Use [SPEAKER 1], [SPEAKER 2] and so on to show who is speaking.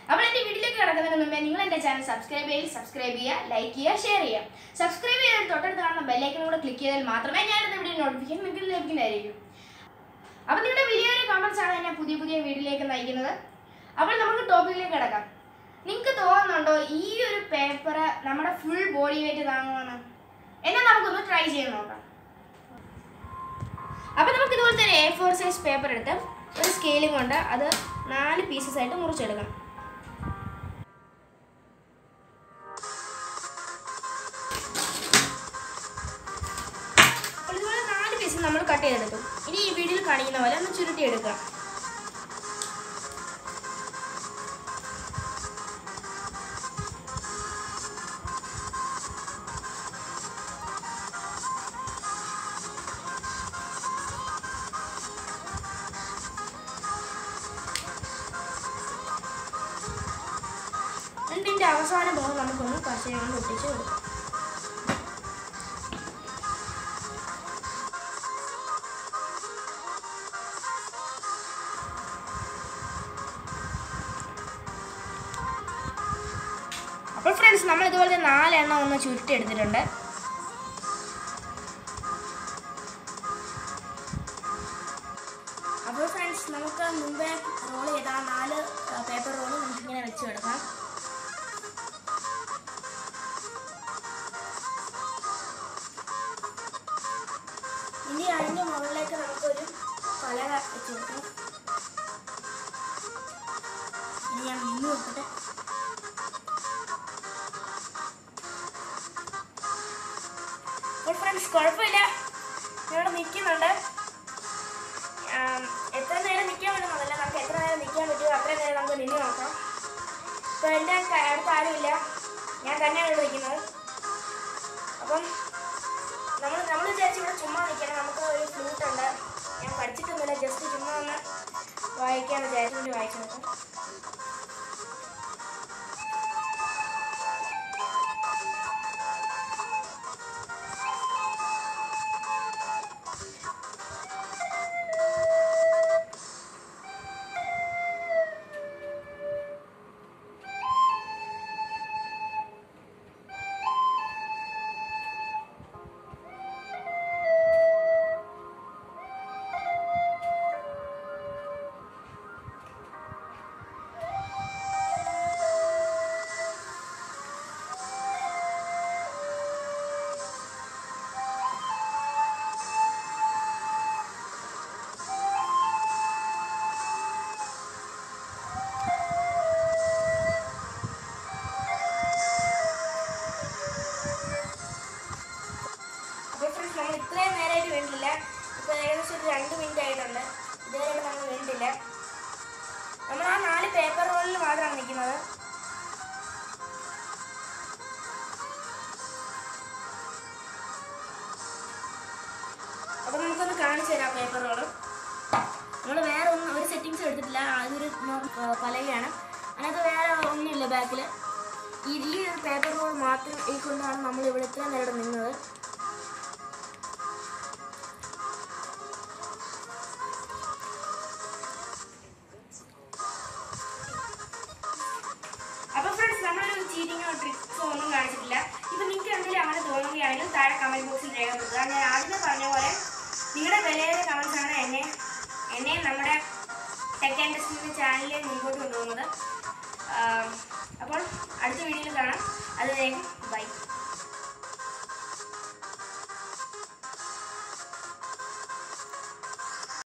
[SPEAKER 1] അപ്പോൾ എൻ്റെ വീട്ടിലേക്ക് കിടക്കുന്നതിന് മുമ്പേ നിങ്ങൾ എൻ്റെ ചാനൽ സബ്സ്ക്രൈബ് ചെയ്യുക സബ്സ്ക്രൈബ് ചെയ്യുക ലൈക്ക് ചെയ്യുക ഷെയർ ചെയ്യുക സബ്സ്ക്രൈബ് ചെയ്ത് തൊട്ടടുത്ത് കാണുന്ന ബെല്ലൈക്കനും കൂടെ ക്ലിക്ക് ചെയ്താൽ മാത്രമേ ഞാനിത് വീഡിയോ നോട്ടിഫിക്കേഷൻ നിങ്ങൾക്ക് ലഭിക്കുന്നതായിരിക്കും അപ്പോൾ നിങ്ങളുടെ വലിയൊരു കമൻസ് ആണ് എന്നെ പുതിയ പുതിയ വീഡിയോയിലേക്ക് നയിക്കുന്നത് അപ്പോൾ നമുക്ക് ടോപ്പിക്കിലേക്ക് കിടക്കാം നിങ്ങൾക്ക് തോന്നുന്നുണ്ടോ ഈ ഒരു പേപ്പർ നമ്മുടെ ഫുൾ ബോഡി വെയിറ്റ് താങ്ങുമെന്ന് എന്നാൽ നമുക്കൊന്ന് ട്രൈ ചെയ്ത് നോക്കാം അപ്പോൾ നമുക്ക് ഇതുപോലത്തെ ഒരു എ ഫോർ സൈസ് പേപ്പർ എടുത്ത് ഒരു സ്കെയിലും കൊണ്ട് അത് നാല് പീസസ് ആയിട്ട് മുറിച്ചെടുക്കണം അപ്പോൾ ഇതുപോലെ നാല് പീസ് നമ്മൾ കട്ട് ചെയ്തെടുത്തു ഇനി ഈ വീഡിയോയിൽ കാണിക്കുന്ന പോലെ ഒന്ന് ചുരുട്ടി എടുക്കുക രണ്ടിൻ്റെ അവസാന ഭാഗം നമുക്കൊന്ന് കശയം കൊണ്ട് ഒട്ടിച്ച് കൊടുക്കാം അപ്പോൾ ഫ്രണ്ട്സ് നമ്മൾ ഇതുപോലത്തെ നാലെണ്ണം ഒന്ന് ചുരുട്ടി എടുത്തിട്ടുണ്ട് അപ്പോൾ ഫ്രണ്ട്സ് നമുക്ക് മുമ്പേ റോൾ ചെയ്ത ആ നാല് പേപ്പർ റോള് നമുക്കിങ്ങനെ വെച്ച് കിടക്കാം ഇനി അതിൻ്റെ മുകളിലേക്ക് നമുക്കൊരു പലക വെച്ച് കൊടുക്കാം ഇനി ഞാൻ നിന്ന് നോക്കട്ടെ അപ്പോൾ ഫ്രണ്ട്സ് കുഴപ്പമില്ല ഇവിടെ നിൽക്കുന്നുണ്ട് ആം, എത്ര നേരം നിൽക്കാൻ പറ്റുന്നതല്ല നമുക്ക് എത്ര നേരം നിൽക്കാൻ പറ്റുമോ അത്രയും നേരം നമുക്ക് നിന്ന് നോക്കാം ഇപ്പോൾ എൻ്റെ ക- അടുത്ത് ആരുമില്ല ഞാൻ തന്നെയാണ് ഇവിടെ നിൽക്കുന്നത് അപ്പം നമ്മൾ നമ്മൾ വിചാരിച്ച് ഇവിടെ ചുമ്മാ നിൽക്കണം നമുക്ക് ഒരു ഫ്ലൂട്ട് ഉണ്ട് ഞാൻ പഠിച്ചിട്ടൊന്നുമില്ല ജസ്റ്റ് ചുമ്മാ ഒന്ന് വായിക്കാൻ വിചാരിച്ചു വേണ്ടി വായിച്ചു നോക്കാം അപ്പോൾ ഫ്രണ്ട്സ് നമ്മൾ ഇത്രയും നേരമായിട്ട് വേണ്ടില്ല ഇപ്പോൾ ഏകദേശം ഒരു രണ്ട് മിനിറ്റ് ആയിട്ടുണ്ട് ഇതുവരെയായിട്ട് നമ്മൾ വേണ്ടില്ല നമ്മൾ ആ നാല് പേപ്പർ റോളിൽ മാത്രമാണ് നിൽക്കുന്നത് അപ്പോൾ നമുക്കൊന്ന് കാണിച്ചു തരാം പേപ്പർ റോള് നമ്മൾ വേറെ ഒന്നും ഒരു സെറ്റിങ്സ് എടുത്തിട്ടില്ല അതൊരു നോ- ആ, പലകയാണ് അതിനകത്ത് വേറെ ഒന്നുമില്ല ബാക്കിൽ ഈ ഈ ഒരു പേപ്പർ റോൾ മാത്രം ഈ കൊണ്ടാണ് നമ്മൾ ഇവിടെ ഇത്രയും നേരം നിന്നത് അപ്പൊ ഫ്രണ്ട്സ് നമ്മളൊരു ചീറ്റിങ്ങോ ട്രിക്സോ ഒന്നും കാണിച്ചിട്ടില്ല ഇപ്പൊ നിങ്ങൾക്ക് എന്തെങ്കിലും അങ്ങനെ തോന്നുകയാണെങ്കിൽ താഴെ കമന്റ് ബോക്സിൽ രേഖപ്പെടുത്തുക ഞാൻ ആദ്യമേ പറഞ്ഞ പോലെ നിങ്ങളുടെ വിലയേറിയ കമന്റ്സ് ആണ് എന്നെ എന്നെയും നമ്മുടെ ടെക് ആൻഡ് ടെസ്റ്റിന്റെ ചാനലിൽ മുമ്പോട്ട് കൊണ്ടുപോകുന്നത് ആം, അപ്പോൾ അടുത്ത വീഡിയോയിൽ കാണാം അതുവരെയും ബൈ